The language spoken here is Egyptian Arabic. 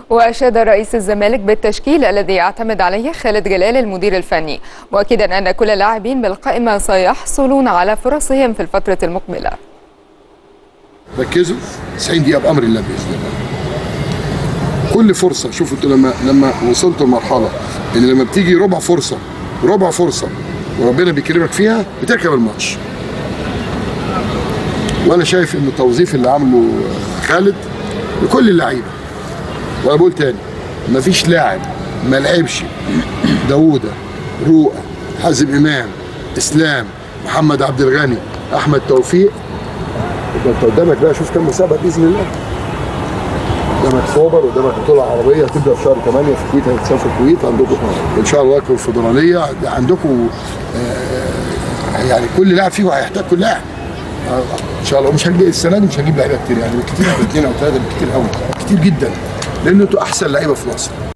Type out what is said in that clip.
وأشاد رئيس الزمالك بالتشكيل الذي يعتمد عليه خالد جلال المدير الفني مؤكدا أن كل اللاعبين بالقائمة سيحصلون على فرصهم في الفترة المقبلة ركزوا 90 دقيقه بامر الله باذن الله كل فرصه شوفوا انتوا لما لما وصلتوا لمرحله ان لما بتيجي ربع فرصه ربع فرصه وربنا بيكرمك فيها بتركب الماتش وانا شايف ان التوظيف اللي عامله خالد لكل اللعيبه وانا بقول تاني مفيش لاعب ما لعبش داوودة رؤى حازم امام اسلام محمد عبد الغني احمد توفيق يبقى انت قدامك بقى شوف كم مسابقه باذن الله قدامك سوبر قدامك بطوله عربيه تبدا في شهر 8 في الكويت هتسافر الكويت عندكم ان شاء الله الفدراليه عندكم آه، يعني كل لاعب فيهم هيحتاج كل لاعب آه، ان شاء الله مش هنجيب السنه دي مش هنجيب لعيبه كتير يعني بالكتير اثنين او ثلاثه بالكتير قوي كتير جدا لان انتوا احسن لعيبه في مصر